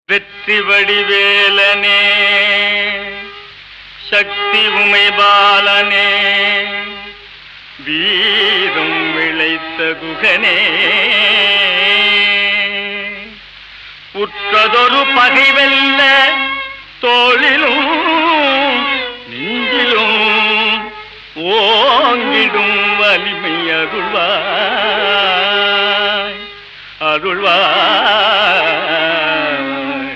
வெற்றி வடிவேலனே சக்தி உமைபாலனே வீரம் விளைத்த குகனே உற்றதொரு பகை வெல்ல தோளிலும் நெஞ்சிலும் ஓங்கிடும் வலிமை அருள்வாய் அருள்வாய்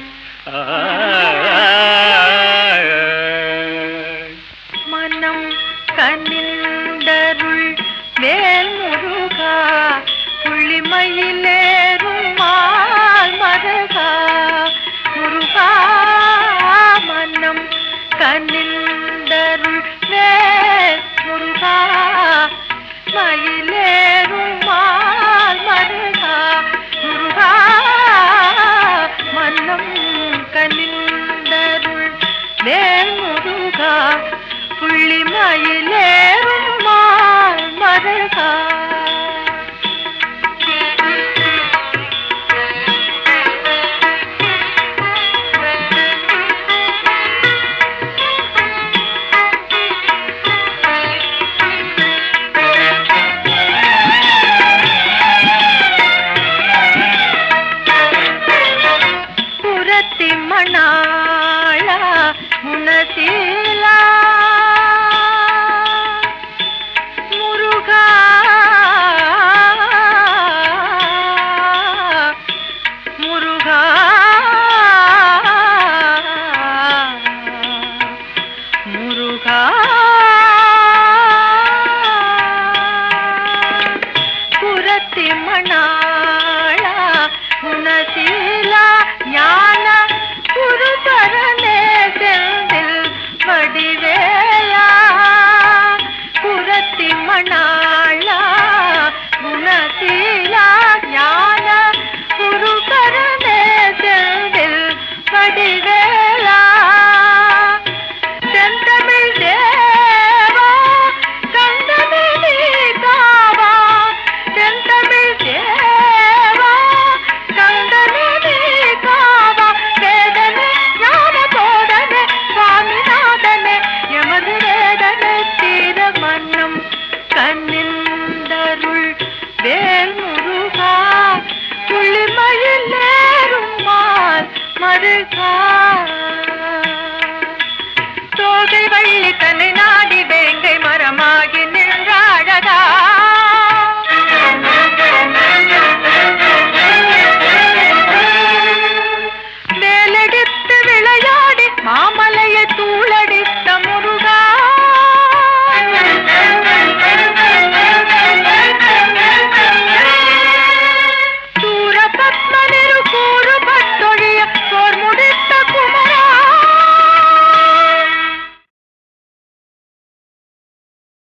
ஆய். மனம் கண்ணிந்தருள் வேல் முருகா புள்ளிமயிலேறும் மால் மருகா முருகா மனம் கண்ணிந்தருள் வேல் முருகா மயிலேறும் மால் மருகா முருகா மன்னம் கனிந்தருள் வேல் முருகா புள்ளி மயிலேறும் மால் மருகா புரத்தி மணாளா முனசீலா முருகா முருகா முருகா புரத்தி மணாளா குணசீலா ஞான குருபரனே செந்தில் வடிவேலா புரத்தி மணாளா குணசீலா ஞான குருபரனே செந்தில் வடிவேலா செந்தமிழ் தேவா கந்தமிழி காவா செந்தமிழ் தேவா கந்தமிழி காவா வேதனை ஞான போதனை சுவாமிநாதனே எமது வேதனை தீர மன்னம் கண்ணிந்தருள் வேல் முருகா புள்ளிமயில் நேரும் மால் மருகா